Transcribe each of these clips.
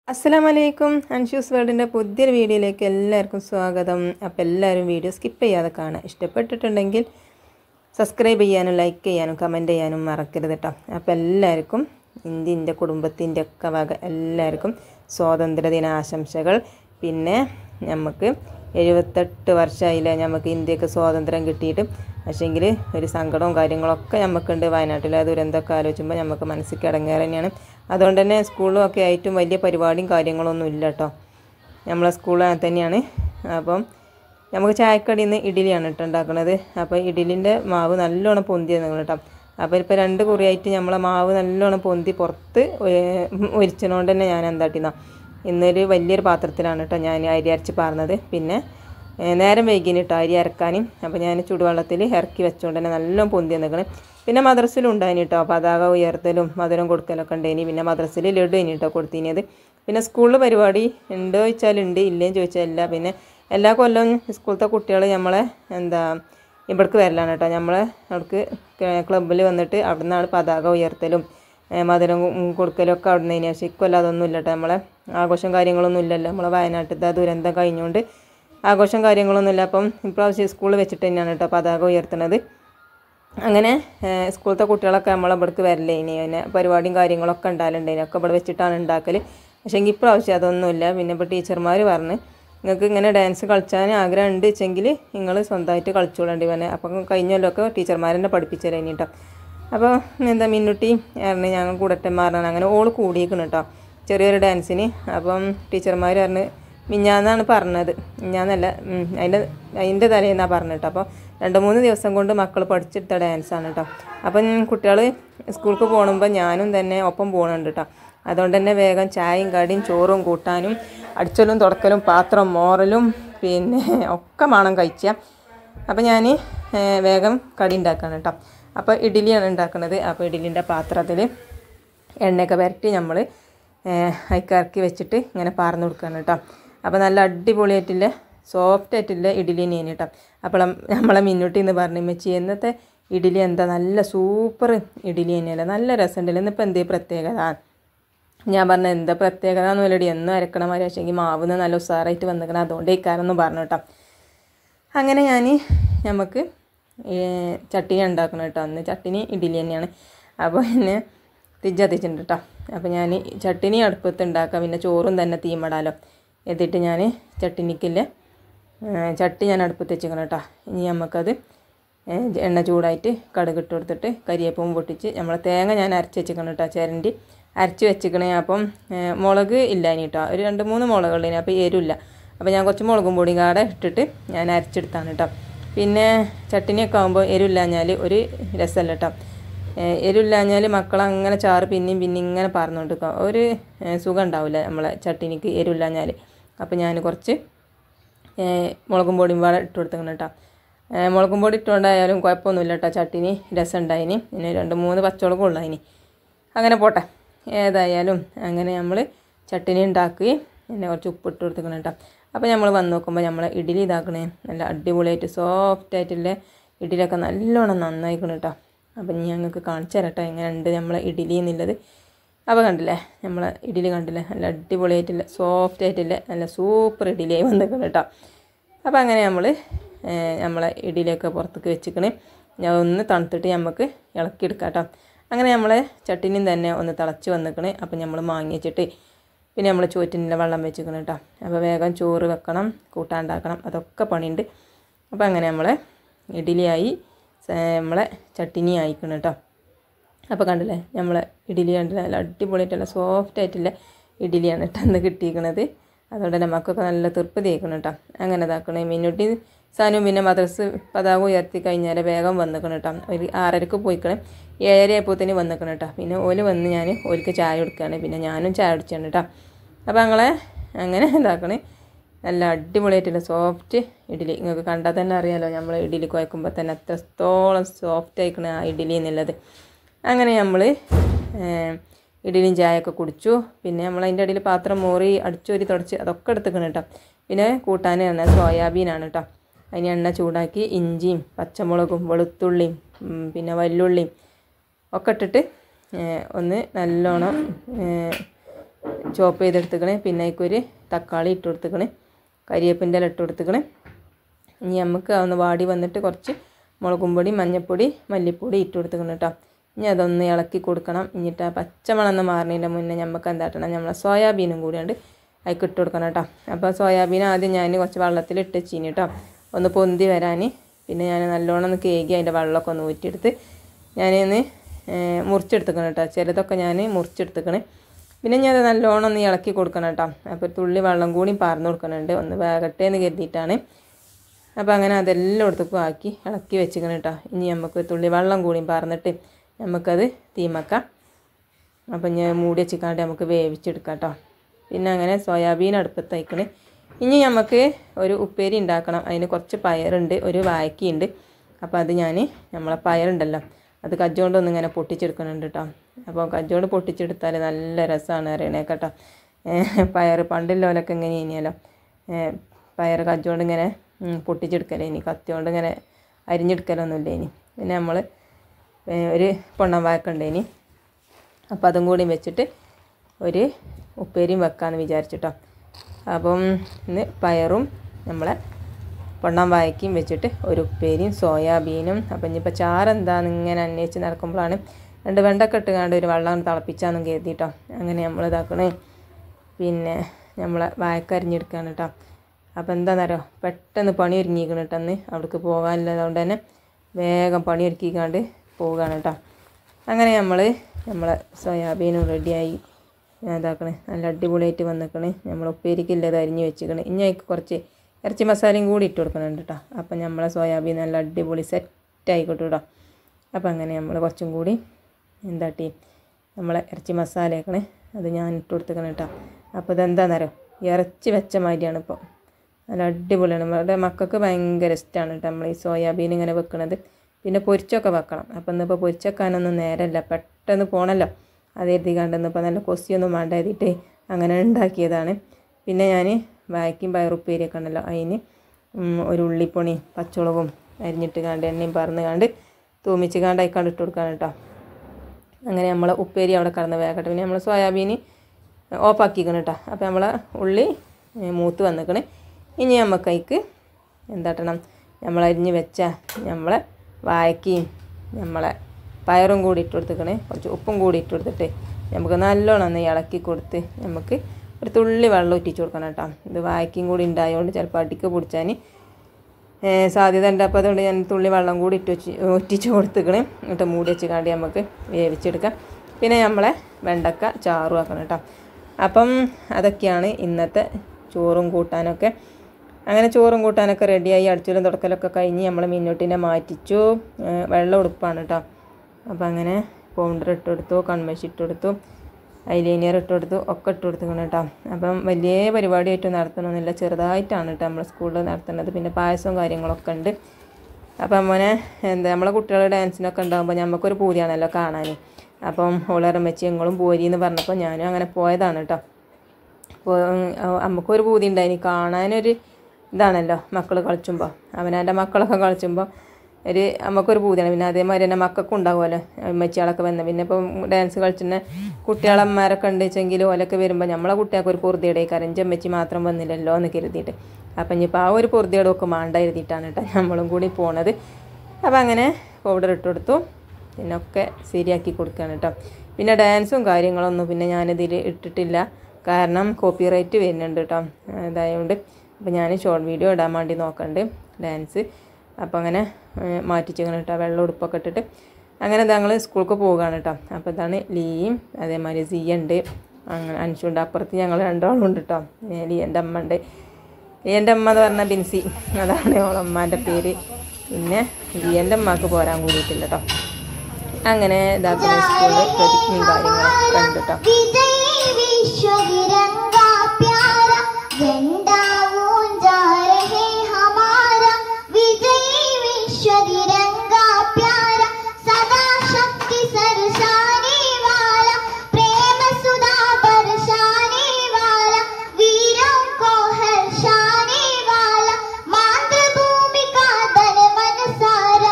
അസ്സലാമു അലൈക്കും അൻഷൂസ് വേൾഡിൻ്റെ പുതിയൊരു വീഡിയോയിലേക്ക് എല്ലാവർക്കും സ്വാഗതം അപ്പോൾ എല്ലാവരും വീഡിയോ സ്കിപ്പ് ചെയ്യാതെ കാണുക ഇഷ്ടപ്പെട്ടിട്ടുണ്ടെങ്കിൽ സബ്സ്ക്രൈബ് ചെയ്യാനും ലൈക്ക് ചെയ്യാനും കമൻറ്റ് ചെയ്യാനും മറക്കരുത് കേട്ടോ അപ്പോൾ എല്ലാവർക്കും ഇന്ത്യൻ്റെ കുടുംബത്തിൻ്റെ ഒക്കെ വക എല്ലാവർക്കും സ്വാതന്ത്ര്യദിന ആശംസകൾ പിന്നെ നമുക്ക് എഴുപത്തെട്ട് വർഷമായില്ലേ നമുക്ക് ഇന്ത്യക്ക് സ്വാതന്ത്ര്യം കിട്ടിയിട്ട് പക്ഷേങ്കിൽ ഒരു സങ്കടവും കാര്യങ്ങളൊക്കെ നമുക്കുണ്ട് വയനാട്ടിലെ ദുരന്തമൊക്കെ ആലോചിക്കുമ്പോൾ നമുക്ക് മനസ്സിൽ കിടങ്ങേറ് തന്നെയാണ് അതുകൊണ്ട് തന്നെ സ്കൂളിലും ഒക്കെ ആയിട്ടും വലിയ പരിപാടിയും കാര്യങ്ങളൊന്നും ഇല്ല കേട്ടോ നമ്മളെ സ്കൂൾ അങ്ങനെ തന്നെയാണ് അപ്പം നമുക്ക് ചായക്കടിയിൽ നിന്ന് ഇഡ്ഡലിയാണ് കേട്ടോ ഉണ്ടാക്കുന്നത് അപ്പോൾ ഇഡ്ഡലിൻ്റെ മാവ് നല്ലോണം പൊന്തിയത് നിങ്ങൾ കേട്ടോ അപ്പോൾ ഇപ്പോൾ രണ്ട് കുറിയായിട്ട് നമ്മളെ മാവ് നല്ലോണം പൊന്തി പുറത്ത് ഒരിച്ചതുകൊണ്ട് തന്നെ ഞാൻ എന്താട്ടിന്നാ ഇന്നൊരു വലിയൊരു പാത്രത്തിലാണ് കേട്ടോ ഞാൻ അരി അരച്ച് പാർന്നത് പിന്നെ ഏ, നേരം വൈകിന് കേട്ടോ അരി അരക്കാനും അപ്പോൾ ഞാൻ ചുടുവെള്ളത്തിൽ ഇറക്കി വെച്ചുകൊണ്ട് തന്നെ നല്ലോണം പൊന്തി നിൽക്കണ് പിന്നെ മദ്രസിലും ഉണ്ടായിന് കേട്ടോ പതാക ഉയർത്തലും മധുരം കൊടുക്കലൊക്കെ ഉണ്ടായിനി പിന്നെ മദ്രസിൽ ലഡു ഇനി കേട്ടോ കൊടുത്തിനത് പിന്നെ സ്കൂളിൽ പരിപാടി ഉണ്ടോ ചോദിച്ചാൽ ഉണ്ട് ഇല്ലേന്ന് ചോദിച്ചാൽ ഇല്ല പിന്നെ എല്ലാ കൊല്ലവും സ്കൂളത്തെ കുട്ടികൾ നമ്മളെ എന്താ ഇവിടേക്ക് വരലാണ് കേട്ടോ നമ്മളെ അവിടേക്ക് ക്ലബ്ബിൽ വന്നിട്ട് അവിടെ നിന്നാണ് പതാക ഉയർത്തലും ഏ, മധുരം ഉം കൊടുക്കലും ഒക്കെ അവിടെ നിന്ന് പക്ഷേ ഇക്കൊല്ലം അതൊന്നും ഇല്ല കേട്ടോ നമ്മളെ ആഘോഷം കാര്യങ്ങളൊന്നും ഇല്ലല്ലോ നമ്മളെ വയനാട്ടിലത്തെ ആ ദുരന്തം കഴിഞ്ഞുകൊണ്ട് ആഘോഷം കാര്യങ്ങളൊന്നുമില്ല അപ്പം ഇപ്രാവശ്യം സ്കൂളിൽ വെച്ചിട്ട് തന്നെയാണ് കേട്ടോ പതാക ഉയർത്തുന്നത് അങ്ങനെ ഏഹ്, സ്കൂളത്തെ കുട്ടികളൊക്കെ നമ്മളെ ഇവിടേക്ക് വരലേ ഇനി പിന്നെ പരിപാടിയും കാര്യങ്ങളൊക്കെ ഉണ്ടാകലുണ്ടേനി ഒക്കെ ഇവിടെ വെച്ചിട്ടാണ് ഉണ്ടാക്കൽ പക്ഷേ എങ്കിൽ ഇപ്രാവശ്യം അതൊന്നുമില്ല പിന്നെ ഇപ്പോൾ ടീച്ചർമാർ പറഞ്ഞ് നിങ്ങൾക്ക് ഇങ്ങനെ ഡാൻസ് കളിച്ചാൻ ആഗ്രഹം ഉണ്ട് വെച്ചെങ്കിൽ നിങ്ങൾ സ്വന്തമായിട്ട് കളിച്ചോളേണ്ടി വന്നെ അപ്പം കഴിഞ്ഞല്ലൊക്കെ ടീച്ചർമാരെന്നെ പഠിപ്പിച്ചല്ലേ ഇനി കേട്ടോ അപ്പോൾ എന്താ മിന്നുട്ടി പറഞ്ഞ് ഞങ്ങൾ കൂടട്ടന്മാരാണ് അങ്ങനെ ഓൾ കൂടിയേക്കണം കേട്ടോ ചെറിയൊരു ഡാൻസിന് അപ്പം ടീച്ചർമാർ പറഞ്ഞ് മിഞ്ഞാന്നാണ് പറഞ്ഞത് മിഞ്ഞാന്നല്ല ഉം, അതിൻ്റെ അതിൻ്റെ തലേന്നാണ് പറഞ്ഞത് കേട്ടോ അപ്പോൾ രണ്ട് മൂന്ന് ദിവസം കൊണ്ട് മക്കൾ പഠിച്ചെടുത്ത ഡാൻസാണ് കേട്ടോ അപ്പം കുട്ടികൾ സ്കൂൾക്ക് പോകുമ്പോൾ ഞാനും തന്നെ ഒപ്പം പോകുന്നുണ്ട് കേട്ടോ അതുകൊണ്ട് തന്നെ വേഗം ചായയും കടിയും ചോറും കൂട്ടാനും അടിച്ചലും തുടക്കലും പാത്രം മോറലും പിന്നെ ഒക്കെ വേണം കഴിക്കുക അപ്പോൾ ഞാൻ വേഗം കടി ഉണ്ടാക്കുകയാണ് കേട്ടോ അപ്പോൾ ഇഡ്ഡലിയാണ് ഉണ്ടാക്കുന്നത് അപ്പോൾ ഇഡ്ഡലിൻ്റെ പാത്രത്തിൽ എണ്ണയൊക്കെ പുരട്ടി നമ്മൾ അയക്കിറക്കി വെച്ചിട്ട് ഇങ്ങനെ പാർന്ന് കൊടുക്കുകയാണ് കേട്ടോ അപ്പോൾ നല്ല അടിപൊളിയായിട്ടുള്ള സോഫ്റ്റ് ആയിട്ടുള്ള ഇഡ്ഡലി തന്നെയാണ് കേട്ടോ അപ്പോൾ നമ്മളെ മിന്നൂട്ടി എന്ന് പറഞ്ഞു മെച്ചി എന്നത്തെ ഇഡ്ഡലി എന്താ നല്ല സൂപ്പർ ഇഡ്ഡലി തന്നെയല്ലേ നല്ല രസമുണ്ടല്ലോ ഇന്നിപ്പോൾ എന്തേ പ്രത്യേകത ഞാൻ പറഞ്ഞ എന്താ പ്രത്യേകത ഒന്നുമില്ലടി എന്നും അരക്കണ മാതിരി പക്ഷേ മാവുന്ന നല്ല ഉസാറായിട്ട് വന്നിക്കണം അതുകൊണ്ട് ഇക്കാരെന്ന് പറഞ്ഞു കേട്ടോ അങ്ങനെ ഞാൻ നമുക്ക് ചട്ടിനി ഉണ്ടാക്കണം കേട്ടോ അന്ന് ചട്ടിനി ഇഡ്ഡലി തന്നെയാണ് അപ്പോൾ പിന്നെ തിജ്ജ തിച്ചിട്ടുണ്ട് കേട്ടോ അപ്പോൾ ഞാൻ ചട്ടിനി അടുപ്പത്ത് ഉണ്ടാക്കാം പിന്നെ ചോറും തന്നെ തീമടാലോ എന്നിട്ട് ഞാൻ ചട്ടിനിക്കില്ല ചട്ടി ഞാൻ അടുപ്പത്ത് വെച്ചിരിക്കണം കേട്ടോ ഇനി നമുക്കത് ഏ, എണ്ണ ചൂടായിട്ട് കടുക് ഇട്ട് കൊടുത്തിട്ട് കരിയേപ്പവും പൊട്ടിച്ച് നമ്മളെ തേങ്ങ ഞാൻ അരച്ച് വെച്ചിരിക്കണം കേട്ടോ ചിരണ്ടി അരച്ച് വെച്ചിക്കണേ അപ്പം ഏ, മുളക് ഇല്ല ഇനി കേട്ടോ ഒരു രണ്ട് മൂന്ന് മുളകുള്ളതിന് അപ്പോൾ എരിവില്ല അപ്പോൾ ഞാൻ കുറച്ച് മുളകും പൊടിയും കാടെ ഇട്ടിട്ട് ഞാൻ അരച്ചെടുത്താണ് കേട്ടോ പിന്നെ ചട്ടിനിയൊക്കെ ആകുമ്പോൾ എരിവില്ലാഞ്ഞാൽ ഒരു രസമല്ല കേട്ടോ ഏഹ് എരിവില്ലാഞ്ഞാൽ മക്കൾ അങ്ങനെ ചാറ് പിന്നെയും പിന്നെയും ഇങ്ങനെ പറഞ്ഞുകൊണ്ട് നിൽക്കുക ഒരു ഏഹ് സുഖം ഉണ്ടാവില്ല നമ്മളെ ചട്ടിനിക്ക് എരിവില്ലാഞ്ഞാൽ അപ്പോൾ ഞാൻ കുറച്ച് ഏഹ് മുളകും പൊടിയും പാടെ ഇട്ട് കൊടുത്തേക്കണം കേട്ടോ ഏഹ് മുളകും പൊടി ഇട്ടുകൊണ്ടായാലും കുഴപ്പമൊന്നുമില്ല കേട്ടോ ചട്ടിനി രസം ഉണ്ടായിനി പിന്നെ രണ്ട് മൂന്ന് പച്ചമുളകും ഉള്ളതിന് അങ്ങനെ പോട്ടെ ഏതായാലും അങ്ങനെ നമ്മൾ ചട്ടിനി ഉണ്ടാക്കുകയും പിന്നെ കുറച്ച് ഉപ്പിട്ട് കൊടുത്തേക്കണം കേട്ടോ അപ്പോൾ നമ്മൾ വന്ന് നോക്കുമ്പോൾ നമ്മൾ ഇഡ്ഡലി ഇതാക്കണേ നല്ല അടിപൊളിയായിട്ട് സോഫ്റ്റ് ആയിട്ടുള്ള ഇഡ്ഡലിയൊക്കെ നല്ലോണം നന്നായിക്കണം കേട്ടോ അപ്പം ഇനി ഞങ്ങൾക്ക് കാണിച്ചു തരാം കേട്ടോ എങ്ങനെ ഉണ്ട് നമ്മളെ ഇഡ്ഡലി എന്നുള്ളത് അപ്പോൾ കണ്ടില്ലേ നമ്മളെ ഇഡ്ഡലി കണ്ടില്ലേ നല്ല അടിപൊളിയായിട്ടുള്ള സോഫ്റ്റ് ആയിട്ടുള്ള നല്ല സൂപ്പർ ഇഡ്ഡലിയായി വന്നിക്കണം കേട്ടോ അപ്പോൾ അങ്ങനെ നമ്മൾ നമ്മളെ ഇഡ്ഡലിയൊക്കെ പുറത്തേക്ക് വെച്ചിക്കണേ ഞാൻ ഒന്ന് തണുത്തിട്ട് നമുക്ക് ഇളക്കിയെടുക്കാം കേട്ടോ അങ്ങനെ നമ്മളെ ചട്ടിനിയും തന്നെ ഒന്ന് തിളച്ച് വന്നിക്കണേ അപ്പം നമ്മൾ മാങ്ങി വെച്ചിട്ട് പിന്നെ നമ്മൾ ചോറ്റിൻ്റെ വെള്ളം വെച്ചിക്കണം കേട്ടോ അപ്പോൾ വേഗം ചോറ് വെക്കണം കൂട്ടാണ്ടാക്കണം അതൊക്കെ പണിയുണ്ട് അപ്പോൾ അങ്ങനെ നമ്മളെ ഇഡ്ഡലിയായി സ- നമ്മളെ ചട്ടിനി ആയിക്കണം കേട്ടോ അപ്പോൾ കണ്ടില്ലേ നമ്മളെ ഇഡ്ഡലി കണ്ടില്ല നല്ല അടിപൊളിയായിട്ടുള്ള സോഫ്റ്റ് ആയിട്ടുള്ള ഇഡ്ഡലിയാണ് കേട്ടോ അന്ന് കിട്ടിയിരിക്കണത് അതുകൊണ്ട് തന്നെ മക്കൾക്ക് നല്ല തൃപ്തി ആയിക്കണം കേട്ടോ അങ്ങനെ ഇതാക്കണേ മിന്നുട്ടി സാനും പിന്നെ മദ്രസ് പതാക ഉയർത്തി കഴിഞ്ഞാൽ വേഗം വന്നിക്കണം കേട്ടോ ഒരു ആറരക്ക് പോയിക്കണം ഏഴര ആയപ്പോഴത്തേന് വന്നിക്കണം കേട്ടോ പിന്നെ ഓല് വന്ന് ഞാൻ ഓൽക്ക് ചായ കൊടുക്കുകയാണ് പിന്നെ ഞാനും ചായ കുടിച്ചാണ് കേട്ടോ അപ്പോൾ ഞങ്ങളെ അങ്ങനെ ഇതാക്കണേ നല്ല അടിപൊളിയായിട്ടുള്ള സോഫ്റ്റ് ഇഡ്ഡലി നിങ്ങൾക്ക് കണ്ടാൽ തന്നെ അറിയാലോ നമ്മൾ ഇഡ്ഡലി കുഴക്കുമ്പോൾ തന്നെ എത്രത്തോളം സോഫ്റ്റ് ആയിക്കണ ആ ഇഡ്ഡലി എന്നുള്ളത് അങ്ങനെ നമ്മൾ ഇഡ്ഡലിയും ചായയൊക്കെ കുടിച്ചു പിന്നെ നമ്മൾ അതിൻ്റെ ഇടയിൽ പാത്രം മോറി അടിച്ചോരി തുടച്ച് അതൊക്കെ എടുത്തുക്കണം കേട്ടോ പിന്നെ കൂട്ടാൻ എണ്ണ സോയാബീനാണ് കേട്ടോ അതിന് എണ്ണ ചൂടാക്കി ഇഞ്ചിയും പച്ചമുളകും വെളുത്തുള്ളിയും ഉം, പിന്നെ വല്ലുള്ളിയും ഒക്കെ ഇട്ടിട്ട് ഏഹ്, ഒന്ന് നല്ലോണം ഏഹ്, ചോപ്പ് ചെയ്തെടുത്തുക്കണ് പിന്നെ അതിക്കൊരു തക്കാളി ഇട്ട് കൊടുത്തുക്കണ് കരിവേപ്പിൻ്റെ ഇല ഇട്ട് കൊടുത്തുക്കണ് ഇനി നമുക്ക് അതൊന്ന് വാടി വന്നിട്ട് കുറച്ച് മുളകും പൊടി മഞ്ഞൾപ്പൊടി മല്ലിപ്പൊടി ഇട്ട് കൊടുത്തുക്കണം കേട്ടോ ഇനി അതൊന്ന് ഇളക്കി കൊടുക്കണം എന്നിട്ട് ആ പച്ചമണം ഒന്ന് മാറുന്നതിൻ്റെ മുന്നേ നമുക്ക് എന്താട്ടണം നമ്മളെ സോയാബീനും കൂടിയുണ്ട് അതിൽ ഇട്ട് കൊടുക്കണം കേട്ടോ അപ്പോൾ സോയാബീൻ ആദ്യം ഞാൻ കുറച്ച് വെള്ളത്തിൽ ഇട്ട് വെച്ചിന് കേട്ടോ ഒന്ന് പൊന്തി വരാൻ പിന്നെ ഞാൻ നല്ലോണം ഒന്ന് കേകി അതിൻ്റെ വെള്ളമൊക്കെ ഒന്ന് ഊറ്റിയെടുത്ത് ഞാനൊന്ന് മുറിച്ചെടുത്തുക്കണം കേട്ടോ ചിലതൊക്കെ ഞാൻ മുറിച്ചെടുത്തുക്കണേ പിന്നെ ഞാൻ അത് നല്ലോണം ഒന്ന് ഇളക്കി കൊടുക്കണം കേട്ടോ അപ്പോൾ തുള്ളി വെള്ളം കൂടി പാർന്ന് കൊടുക്കണുണ്ട് ഒന്ന് വേഗട്ടെ എന്ന് കരുതിയിട്ടാണ് അപ്പോൾ അങ്ങനെ അതെല്ലാം എടുത്തേക്കും ആക്കി ഇളക്കി വെച്ചിക്കണം കേട്ടോ ഇനി നമുക്ക് തുള്ളി വെള്ളം കൂടി പാർന്നിട്ട് നമുക്കത് തീമക്കാം അപ്പം ഞാൻ മൂടി വെച്ചിക്കാണ്ട് നമുക്ക് വേവിച്ചെടുക്കാം കേട്ടോ പിന്നെ അങ്ങനെ സോയാബീൻ അടുപ്പത്ത് വയ്ക്കണ് ഇനി നമുക്ക് ഒരു ഉപ്പേരി ഉണ്ടാക്കണം അതിന് കുറച്ച് പയറുണ്ട് ഒരു വായക്കയുണ്ട് അപ്പോൾ അത് ഞാൻ നമ്മളെ പയറുണ്ടല്ലോ അത് കജ്ജോണ്ടൊന്നും ഇങ്ങനെ പൊട്ടിച്ചെടുക്കുന്നുണ്ട് കേട്ടോ അപ്പോൾ കജ്ജോണ്ട് പൊട്ടിച്ചെടുത്താൽ നല്ല രസമാണ് അറിയണേ കേട്ടോ പയർ പണ്ടുള്ളവരൊക്കെ ഇങ്ങനെ ഇനിയല്ലോ പയർ കജ്ജോണ്ട് ഇങ്ങനെ പൊട്ടിച്ചെടുക്കലേ ഇനി കത്തിയോണ്ട് ഇങ്ങനെ അരിഞ്ഞെടുക്കലൊന്നുമില്ല ഇനി പിന്നെ നമ്മൾ ഒരു പൊണ്ണം വായക്കുണ്ടേനി അപ്പോൾ അതും കൂടി വെച്ചിട്ട് ഒരു ഉപ്പേരിയും വെക്കാമെന്ന് വിചാരിച്ചിട്ടോ അപ്പം ഇന്ന് പയറും നമ്മളെ പൊണ്ണാൻ വായക്കയും വെച്ചിട്ട് ഒരു ഉപ്പേരിയും സോയാബീനും അപ്പം ഇനിയിപ്പോൾ ചാറെന്താന്ന് ഇങ്ങനെ അന്വേഷിച്ച് നടക്കുമ്പോഴാണ് രണ്ട് വെണ്ടൊക്കെ ഇട്ടുകാണ്ട് ഒരു വെള്ളം തിളപ്പിച്ചാന്നും കരുതിട്ടോ അങ്ങനെ നമ്മൾ ഇതാക്കണേ പിന്നെ നമ്മളെ വായക്കരിഞ്ഞെടുക്കുകയാണ് കേട്ടോ അപ്പോൾ എന്താണെന്നറിയോ പെട്ടെന്ന് പണി ഒരുങ്ങിയിരിക്കണം കേട്ടോ അന്ന് അവിടേക്ക് പോകാനില്ലതുകൊണ്ട് തന്നെ വേഗം പണി ഒരുക്കിക്കാണ്ട് പോവുകയാണ് കേട്ടോ അങ്ങനെ നമ്മൾ നമ്മളെ സോയാബീനും റെഡിയായി ഇതാക്കണേ നല്ല അടിപൊളിയായിട്ട് വന്നിക്കണേ നമ്മൾ ഉപ്പേരിക്കില്ലത് അരിഞ്ഞ് വെച്ചിക്കണേ ഇനി അതിക്ക് കുറച്ച് ഇറച്ചി മസാലയും കൂടി ഇട്ട് കൊടുക്കുന്നുണ്ട് കേട്ടോ അപ്പം നമ്മളെ സോയാബീൻ നല്ല അടിപൊളി സെറ്റ് ആയിക്കോട്ടെ കേട്ടോ അപ്പം അങ്ങനെ നമ്മൾ കുറച്ചും കൂടി എന്താട്ടി നമ്മളെ ഇറച്ചി മസാലയൊക്കെ അത് ഞാൻ ഇട്ട് കൊടുത്തേക്കണം കേട്ടോ അപ്പോൾ ഇതെന്താണെന്നറിയോ ഇറച്ചി വെച്ച മാതിരിയാണ് ഇപ്പോൾ നല്ല അടിപൊളിയാണ് നമ്മുടെ മക്കൾക്ക് ഭയങ്കര ഇഷ്ടമാണ് കേട്ടോ നമ്മൾ ഈ സോയാബീൻ ഇങ്ങനെ വെക്കണത് പിന്നെ പൊരിച്ചൊക്കെ വെക്കണം അപ്പം ഇന്നിപ്പോൾ പൊരിച്ചെക്കാനൊന്നും നേരമല്ല പെട്ടെന്ന് പോകണമല്ലോ അത് എഴുതി കണ്ടെന്ന് ഇപ്പോൾ നല്ല കൊസിയൊന്നും വേണ്ട എഴുതിയിട്ട് അങ്ങനെ ഉണ്ടാക്കിയതാണ് പിന്നെ ഞാൻ വായ്ക്കും പയറുപ്പേരിയൊക്കെ ഉണ്ടല്ലോ അതിന് ഒരു ഉള്ളിപ്പൊണി പച്ചമുളകും അരിഞ്ഞിട്ട് കണ്ട് എണ്ണയും പറന്ന് കണ്ട് തൂമിച്ച് കണ്ട് അയക്കാണ്ട് ഇട്ട് കൊടുക്കാൻ കേട്ടോ അങ്ങനെ നമ്മൾ ഉപ്പേരി അവിടെ കടന്ന് വേഗട്ടെ പിന്നെ നമ്മൾ സോയാബീൻ ഓഫാക്കിക്കണം കേട്ടോ അപ്പോൾ നമ്മൾ ഉള്ളി മൂത്ത് വന്നിക്കണ് ഇനി നമുക്ക് അതിക്ക് എന്താട്ടണം നമ്മൾ അരിഞ്ഞ് വെച്ച നമ്മളെ വായക്കയും നമ്മളെ പയറും കൂടി ഇട്ട് കൊടുത്തിക്കണേ കുറച്ച് ഉപ്പും കൂടി ഇട്ട് കൊടുത്തിട്ട് നമുക്ക് നല്ലോണം ഒന്ന് ഇളക്കി കൊടുത്ത് നമുക്ക് ഒരു തുള്ളി വെള്ളം ഒറ്റിച്ച് കൊടുക്കണം കേട്ടോ ഇത് വായക്കയും കൂടി ഉണ്ടായതുകൊണ്ട് ചിലപ്പോൾ അടിക്ക് പിടിച്ചാൽ സാധ്യത ഉണ്ട് അപ്പോൾ അതുകൊണ്ട് ഞാൻ തുള്ളി വെള്ളം കൂടി ഇട്ട് വെച്ച് ഒറ്റിച്ച് കൊടുത്തിക്കണേ എന്നിട്ട് മൂടി വെച്ച് കാണ്ടി നമുക്ക് വേവിച്ചെടുക്കാം പിന്നെ നമ്മളെ വെണ്ടക്ക ചാറും ആക്കണം കേട്ടോ അപ്പം അതൊക്കെയാണ് ഇന്നത്തെ ചോറും കൂട്ടാനൊക്കെ അങ്ങനെ ചോറും കൂട്ടാനൊക്കെ റെഡിയായി അടിച്ചലും തുടക്കലൊക്കെ കഴിഞ്ഞ് നമ്മൾ മിന്നോട്ടിനെ മാറ്റിച്ചു വെള്ളം ഉടുപ്പാണ് കേട്ടോ അപ്പോൾ അങ്ങനെ പൗഡർ ഇട്ട് കൊടുത്തു കൺമശി ഇട്ട് കൊടുത്തു ഐലൈനിയർ ഇട്ട് കൊടുത്തു ഒക്കെ ഇട്ട് കൊടുത്തുക്കണം കേട്ടോ അപ്പം വലിയ പരിപാടിയായിട്ട് നടത്തണമെന്നില്ല ചെറുതായിട്ടാണ് കേട്ടോ നമ്മൾ സ്കൂളിൽ നടത്തുന്നത് പിന്നെ പായസവും കാര്യങ്ങളൊക്കെ ഉണ്ട് അപ്പം മോനെ എന്താ നമ്മളെ കുട്ടികളുടെ ഡാൻസിനൊക്കെ ഉണ്ടാകുമ്പോൾ നമുക്കൊരു പൂതിയാണല്ലോ കാണാൻ അപ്പം ഓളേറെ വെച്ച് ഞങ്ങളും പോരി എന്ന് പറഞ്ഞപ്പോൾ ഞാനും അങ്ങനെ പോയതാണ് കേട്ടോ അപ്പോൾ നമുക്കൊരു പൂതി ഉണ്ടായിനി കാണാനൊരു ഇതാണല്ലോ മക്കൾ കളിച്ചുമ്പോൾ അവനവൻ്റെ മക്കളൊക്കെ കളിച്ചുമ്പോൾ ഒരു നമുക്കൊരു പൂതിയാണ് പിന്നെ അതേമാതിരി തന്നെ മക്കൾക്കും ഉണ്ടാവുമല്ലോ അമ്മച്ചികളൊക്കെ വന്ന് പിന്നെ ഇപ്പം ഡാൻസ് കളിച്ചിട്ട് കുട്ടികളമ്മമാരൊക്കെ ഉണ്ട് വെച്ചെങ്കിൽ ഓലൊക്കെ വരുമ്പോൾ നമ്മളെ കുട്ടികൾക്ക് ഒരു പൊറുതിയുടെ കരഞ്ച് അമ്മച്ചി മാത്രം വന്നില്ലല്ലോ എന്ന് കരുതിയിട്ട് അപ്പം ഇനിയിപ്പോൾ ആ ഒരു പൊറുതിയുടെ ഒക്കെ മാണ്ട എഴുതിയിട്ടാണ് കേട്ടോ നമ്മളും കൂടി പോണത് അപ്പം അങ്ങനെ പൗഡർ ഇട്ട് കൊടുത്തു പിന്നെ ഒക്കെ ശരിയാക്കി കൊടുക്കുകയാണ് കേട്ടോ പിന്നെ ഡാൻസും കാര്യങ്ങളൊന്നും പിന്നെ ഞാനിതിൽ ഇട്ടിട്ടില്ല കാരണം കോപ്പി റൈറ്റ് വരുന്നുണ്ട് കേട്ടോ അതായതുകൊണ്ട് അപ്പോൾ ഞാൻ ഷോർട്ട് വീഡിയോ ഇടാൻ വേണ്ടി നോക്കണ്ട് ഡാൻസ് അപ്പോൾ അങ്ങനെ മാറ്റിച്ചിങ്ങനെ കേട്ടോ വെള്ളം ഉടുപ്പൊക്കെ ഇട്ടിട്ട് അങ്ങനെ ഞങ്ങൾ സ്കൂൾക്ക് പോവുകയാണ് കേട്ടോ അപ്പോൾ ഇതാണ് ലീയും അതേമാതിരി സിയ ഉണ്ട് അങ്ങനെ അൻഷുണ്ട് അപ്പുറത്ത് ഞങ്ങൾ രണ്ടാളും ഉണ്ട് കേട്ടോ ലീയൻ്റെ അമ്മ ഉണ്ട് ലീയൻ്റെ അമ്മ എന്ന് പറഞ്ഞാൽ ബിൻസി അതാണ് ഓളമ്മാൻ്റെ പേര് പിന്നെ ലീയൻ്റെ അമ്മക്ക് പോരാൻ കൂടിയിട്ടില്ല കേട്ടോ അങ്ങനെ ഇതാക്കുന്ന സ്കൂളിൽ പ്രതിജ്ഞയും കാര്യങ്ങളൊക്കെ ഉണ്ട് കേട്ടോ विजयी विश्व तिरंगा प्यारा झंडा ऊंचा रहे हमारा विजयी विश्व तिरंगा प्यारा सदा शक्ति सरसाने वाला प्रेम सुधा बरसाने वाला वीरों को हर्षाने वाला मातृभूमि का धन मन सारा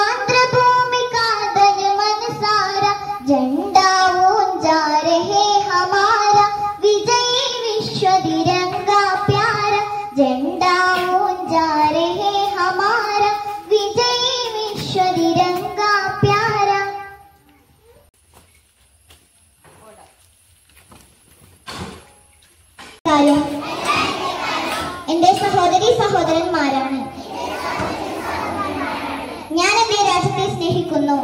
मातृभूमि का धन मन सारा झंडा ऊंचा रहे हमारा എന്റെ സഹോദരി സഹോദരന്മാരാണ് ഞാൻ എന്റെ രാജ്യത്തെ സ്നേഹിക്കുന്നു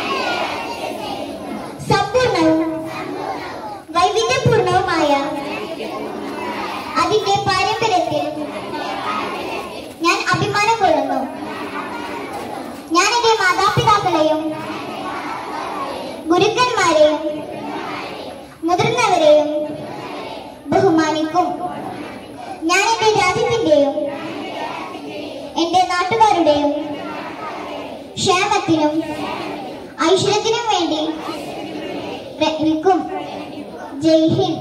സമ്പൂർണവും വൈവിധ്യപൂർണവുമായ അതിന്റെ പാരമ്പര്യത്തിൽ ഞാൻ അഭിമാനം കൊള്ളുന്നു ഞാൻ എന്റെ മാതാപിതാക്കളെയും ഗുരുക്കന്മാരെയും മുതിർന്നവരെയും ബഹുമാനിക്കും ഞാൻ എന്റെ രാജ്യത്തിന്റെയും എന്റെ നാട്ടുകാരുടെയും ക്ഷേമത്തിനും ഐശ്വര്യത്തിനും വേണ്ടി പ്രയത്നിക്കും ജയ് ഹിന്ദ്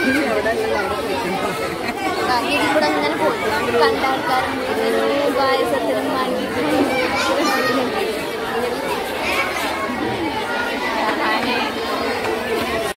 ഇതിൽ കൂടെ അങ്ങനെ പോയി കണ്ട ആൾക്കാരുണ്ട്